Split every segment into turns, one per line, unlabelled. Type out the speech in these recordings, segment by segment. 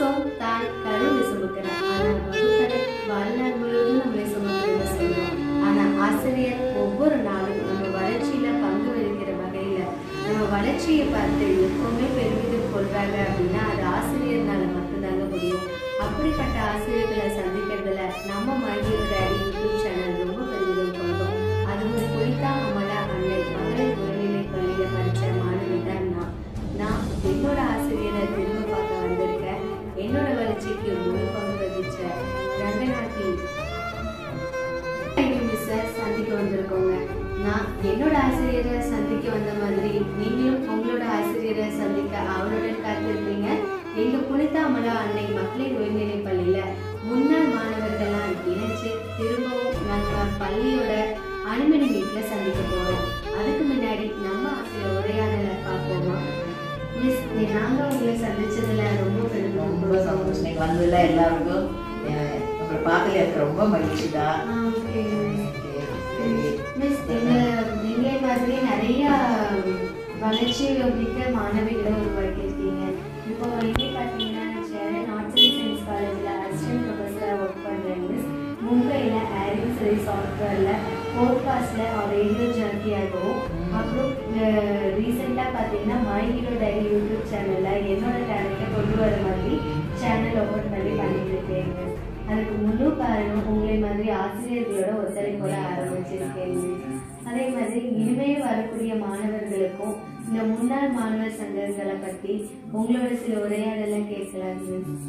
தாய் கருவை சுமக்கிறார் ஆனா வகுப்பறை வாழ்நாள் முழுவதும் நம்மளை சுமக்கிறத சொல்றோம் ஆனா ஆசிரியர் ஒவ்வொரு நாளும் நம்ம வளர்ச்சியில பங்கு வகிக்கிற வகையில நம்ம வளர்ச்சியை பார்த்து எப்பவுமே பெருமிதம் கொள்றாங்க அப்படின்னா அது ஆசிரியர்னால மட்டும்தாங்க முடியும் அப்படிப்பட்ட ஆசிரியர்களை சந்திக்கிறதுல நம்ம மகிழ்ச்சி டேடி யூடியூப் சேனல் ரொம்ப பெருமிதம் கொள்றோம் அதுவும் பொய்தா அமலா அன்னை மகளிர் உயர்நிலை பள்ளியில படிச்ச மாணவி தான் நான் நான் என்னோட ஆசிரியரை திரும்ப பார்க்க வந்திருக்கேன் என்னோட வளர்ச்சிக்கு முழு பங்கு வகிச்ச ரங்கநாட்டி மிஸ்ஸை சந்திக்க வந்திருக்கோங்க நான் என்னோட ஆசிரியரை சந்திக்க வந்த மாதிரி நீங்களும் உங்களோட ஆசிரியரை சந்திக்க அவளுடன் காத்திருப்பீங்க எங்க புனிதாமலா அன்னை மகளிர் உயர்நிலை பள்ளியில முன்னாள் மாணவர்கள்லாம் இணைஞ்சு திரும்பவும் நாங்க பள்ளியோட அனுமதி மீட்ல சந்திக்க போறோம் அதுக்கு முன்னாடி நம்ம சில உரையாடலை பார்ப்போமா மிஸ் நாங்க உங்களை சந்திச்சதுல ரொம்ப பெருமை
ரொம்ப சந்தோஷம் நீங்க வந்ததுல எல்லாருக்கும் அஹ், உங்களை பார்க்கல எனக்கு ரொம்ப மகிழ்ச்சி தான்
ஆ, okay, miss. மிஸ் நீங்க நீங்க மாதிரி நிறைய வளர்ச்சி மிக்க மாணவிகளை உருவாக்கியிருக்கீங்க இப்போ இங்கே பார்த்தீங்கன்னா நான் சேரன் ஆர்ட்ஸ் அண்ட் சயின்ஸ் காலேஜில் அசிஸ்டன்ட் ப்ரொஃபஸராக ஒர்க் பண்ணுறேன் மிஸ் மும்பையில் ஆரிங் சரி சாஃப்ட்வேரில் போட்காஸ்டில் ரேடியோ ஜாக்கியாகவும் அப்புறம் ரீசெண்டாக பார்த்தீங்கன்னா மை ஹீரோ டைரி யூடியூப் சேனலில் என்னோட டேலண்ட்டை கொண்டு வர மாதிரி சேனல் ஓப்பன் பண்ணி பண்ணிட்டு இருக்கேன் மிஸ் அதுக்கு முழு காரணம் உங்களை மாதிரி ஆசிரியர்களோட ஒத்துழைப்போட ஆரம்பிச்சிருக்கேன் அதே மாதிரி இனிமே வரக்கூடிய மாணவர்களுக்கும் இந்த முன்னாள் மாணவர் சங்கங்களை பத்தி உங்களோட சில உரையாடலை கேட்கலாம் மிஸ்.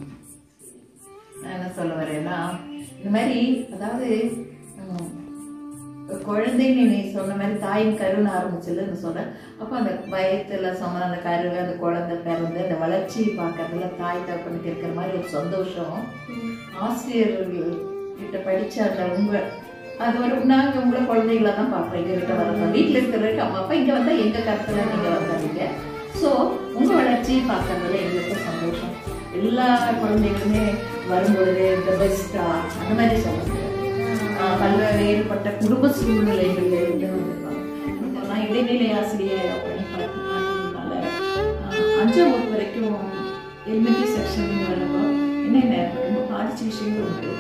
நான் என்ன சொல்ல வரேன்னா இந்த மாதிரி அதாவது உம், குழந்தைன்னு நீ சொன்ன மாதிரி தாயின் கருன்னு ஆரம்பிச்சதுன்னு சொல்றேன் அப்போ அந்த வயத்துல சொன்ன அந்த கரு அந்த குழந்தை பிறந்து அந்த வளர்ச்சியை பார்க்கறதுல தாய் தகப்பனுக்கு இருக்கிற மாதிரி ஒரு சந்தோஷம் ஆசிரியர்கள் கிட்ட படிச்ச அந்த உங்க அது ஒரு நாங்க உங்களை குழந்தைகள தான் பார்ப்போம் எங்க கிட்ட வரப்ப வீட்டுல இருக்கிறவருக்கு அம்மா அப்பா இங்க வந்தா எங்க கருத்துல நீங்க வந்தாங்க ஸோ உங்க வளர்ச்சியை பார்க்கறதுல எங்களுக்கு சந்தோஷம் எல்லா குழந்தைகளுமே வரும்பொழுது இந்த பெஸ்டா அந்த மாதிரி சொல்லுங்க ஆஹ் பல்வேறுபட்ட குடும்ப சூழ்நிலைகள்ல இருந்து வந்திருப்பாங்க இப்போலாம் இடைநிலை ஆசிரியர் பணி பார்த்து பார்த்ததுனால ஆஹ் அஞ்சாம் வகுப்பு வரைக்கும் எலிமெண்ட்ரி செக்ஷன் வரப்போ என்னென்ன ரொம்ப பாதிச்ச விஷயங்கள் உண்டு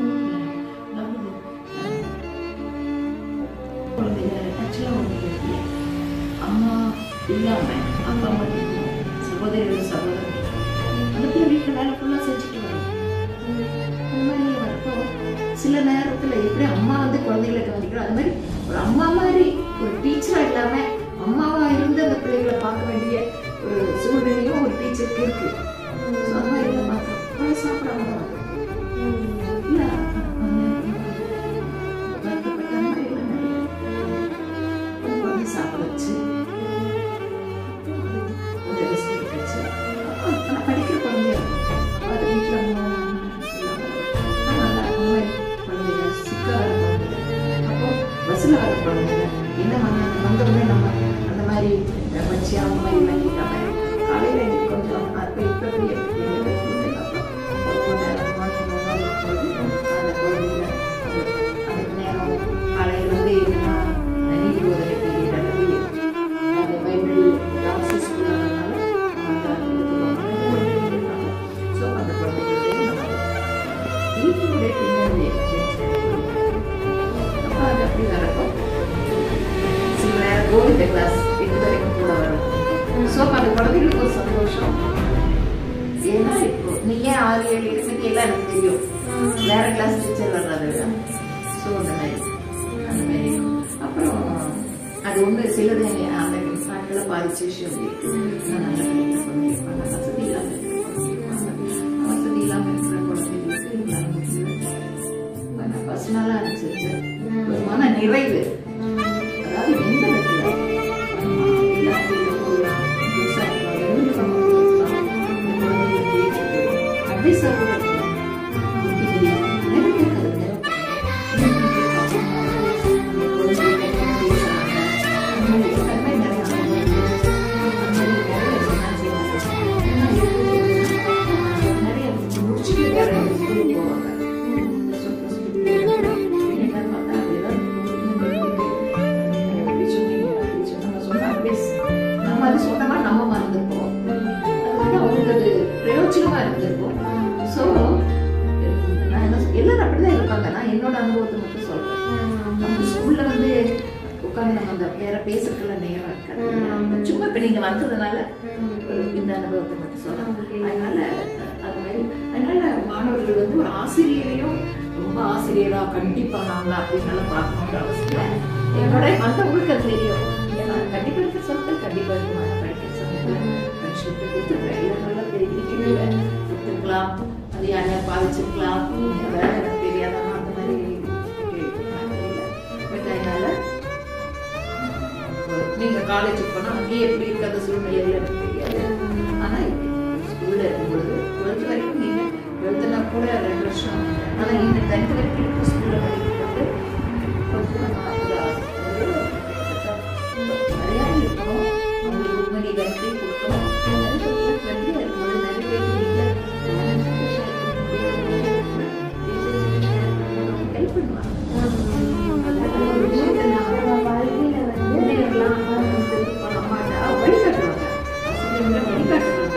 அதாவது ஆஹ் குழந்தைங்க ஆக்சுவலாக ஒன்று இருக்கு அம்மா இல்லாம அப்பா மட்டும் சகோதரிகள் சகோதரர் அந்த பிள்ளை வீட்டில் வேலை ஃபுல்லாக செஞ்சுட்டு வரும் அந்த மாதிரி வரப்போ சில நேரத்துல எப்படி அம்மா வந்து குழந்தைகளை கவனிக்கிறோம் அது மாதிரி ஒரு அம்மா மாதிரி ஒரு டீச்சரா இல்லாம அம்மாவா இருந்து அந்த பிள்ளைகளை பார்க்க வேண்டிய ஒரு சூழ்நிலையும் ஒரு டீச்சருக்கு இருக்கு So, அந்த மாதிரி எல்லாம் பார்த்தோம் போய் சாப்பிடாம தான் வரும். இல்ல, வருத்தப்பட்ட மாதிரி எல்லாம் நிறைய. ஒரு குழந்தை சாப்பிட வச்சு அந்த rest எடுக்க வச்சு அப்போ ஆனா படிக்கிற குழந்தையா இருக்கும். அது வீட்டுல அம்மா இல்லாம நல்லா அந்த மாதிரி குழந்தைங்க சிக்கா வர குழந்தைங்க அப்போ பஸ்ஸில் வர குழந்தைங்க என்ன வந்த வந்தவுடனே நம்ம அந்த மாதிரி வச்சு அந்த மாதிரி வாங்கிக்காம காலையில் எனக்கு கொஞ்சம் அப்போ இப்போ எப்படி எனக்கு எங்களுக்கு food அப்போ ஒரு கொஞ்ச நேரம் morning ஒரு நாள் போது அந்த குழந்தைங்க அது- அதுக்கு நேரம் காலையில் வந்து என்னன்னா நீதி உதவி பீரியட் அல்லது அந்த பைபிள் கிளாஸஸ் இருக்கிறதுனால அந்த ஸோ அந்த குழந்தைகளுடைய நம்ம வீட்டினுடைய பின்னணி அப்போ அது அப்படி வரப்போ சில நேரம் கோவிந்த கிளாஸ் இது வரைக்கும் கூட வரும் ஸோ அந்த குழந்தைகளுக்கு ஒரு சந்தோஷம் ஏன்னா இப்போ நீ ஏன் ஆறு ஏழு எட்டு எல்லாம் எனக்கு தெரியும் வேற கிளாஸ் டீச்சர் வர்றது ஸோ அந்த மாதிரி அந்த மாதிரி அப்புறம் அது ஒன்று சிலது அந்த நாட்டில் பாதிச்ச விஷயம் இருக்கு நான் நல்ல பிள்ளைங்க குழந்தைங்க வசதி இல்லாமல் இருக்கிற வசதி இல்லாமல் இருக்கிற குழந்தைங்களுக்கு நான் பர்சனலாக அனுப்பிச்சிருச்சு ஒரு மன நிறைவு அதாவது எந்த இடத்துல அம்மா இல்லாத இந்த போகலாம் புதுசாக இருக்கலாம் எந்த நம்ம கொடுக்கலாம் இந்த குழந்தைங்களுக்கு ஏற்றுக்கு அப்படி சொல்லுவாங்க இது நிறைய பேருக்கு அது நம்ம அது சொன்னோமா நம்ம மறந்துப்போம் அது வந்து அவங்களுக்கு அது பிரயோஜனம் சந்தோஷமா இருந்திருக்கும் ஸோ நான் என்ன சொல்- எல்லாரும் அப்படிதான் இருப்பாங்க நான் என்னோட அனுபவத்தை மட்டும் சொல்றேன் நம்ம ஸ்கூல்ல வந்து உட்காந்து நம்ம அந்த வேற பேசுறதுல நேரம் இருக்காது சும்மா இப்ப நீங்க வந்ததுனால ஒரு இந்த அனுபவத்தை மட்டும் சொல்றேன் அதனால அது மாதிரி அதனால மாணவர்கள் வந்து ஒரு ஆசிரியரையும் ரொம்ப ஆசிரியரா கண்டிப்பா நாங்களா அப்படின்னு பார்க்கணுன்ற அவசியம் இல்லை. என்னோட மற்றவங்களுக்கு அது தெரியும் ஏன்னா கண்டிப்பா இருக்க சொற்கள் கண்டிப்பா இருக்கு நான் படிக்கிற சொன்னேன் மனுஷனுக்கு கொடுத்துருவேன் இல்லை நல்லா தெரிவிக்கிறேன் கொடுத்துருக்கலாம் அது யாரையா பாதிச்சிருக்கலாம் வேற எனக்கு தெரியாதாமா அந்த மாதிரி பட் அதனால நீங்க காலேஜுக்கு போனா அங்கேயே எப்படி இருக்காத சூழ்நிலைகள் எனக்கு தெரியாது ஆனா ஸ்கூல்ல இருக்கும்பொழுது டுவெல்த் வரைக்கும் நீங்க டுவெல்த்னா கூட ரெண்டு வருஷம் ஆனா இந்த டென்த் வரைக்கும் இருக்க ஸ்கூல்ல படிக்கும்போது கொஞ்சம் நம்ம ஒரு நிறையா இருக்கணும் அவங்களுக்கு உண்மை கருத்தை கொடுக்கணும் நிறைய பேர் ஃப்ரெண்ட்லியாக இருக்கும்போது நிறைய பேர் வீட்டில் ஹெல்ப் பண்ணுவாங்க அதனால ஒரு விஷயத்தை நான்
வாழ்க்கையில வந்து
முன்னேறலாம் அம்மாட்ட வழிகாட்டுவாங்க ஆசிரியர்களை வழிகாட்டுவாங்க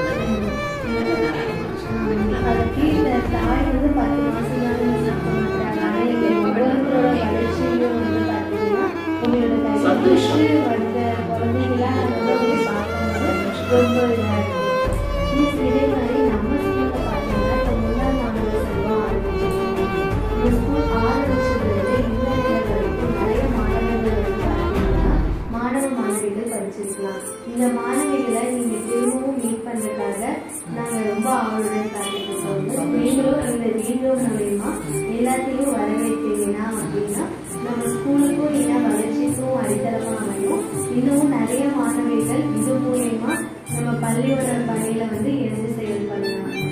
அது கீழே தாய் வந்து பத்து மாசம் தான் சாப்பிட மாட்டாங்க ஆனா நீங்க ஒவ்வொருத்தரோட வளர்ச்சியிலும் வந்து பாத்தீங்கன்னா உங்களோட
சந்தோஷம்.
கைவிட்டு வந்த குழந்தைங்களா வந்து உங்களை பார்க்கும்போது ரொம்ப இதா இருக்கும் Miss, இதே மாதிரி நம்ம ஸ்கூல்ல பாத்தீங்கன்னா இப்ப முன்னாள் மாணவர் செல்வம் ஆரம்பிச்சிருக்கோம் இந்த ஸ்கூல் ஆரம்பிச்சதுலேருந்து இந்த நேரம் வரைக்கும் நிறைய மாணவர்கள் வந்து பாத்தீங்கன்னா மாணவ மாணவிகள் படிச்சிருக்கலாம் இந்த மாணவிகளை நீங்க திரும்பவும் மீட் பண்றதுக்காக நாங்க ரொம்ப ஆவலுடன் காத்துட்டு இருக்கோம் நீங்களும் இந்த வீடியோ மூலயமா எல்லாத்தையும் வரவேற்றீங்கன்னா அப்படின்னா நம்ம ஸ்கூலுக்கும் என்ன வளர்ச்சிக்கும் அடித்தளமா அமையும் இன்னமும் நிறைய மாணவிகள் இது மூலயமா நம்ம பள்ளியோட பணியில வந்து இணைந்து செயல்படலாம்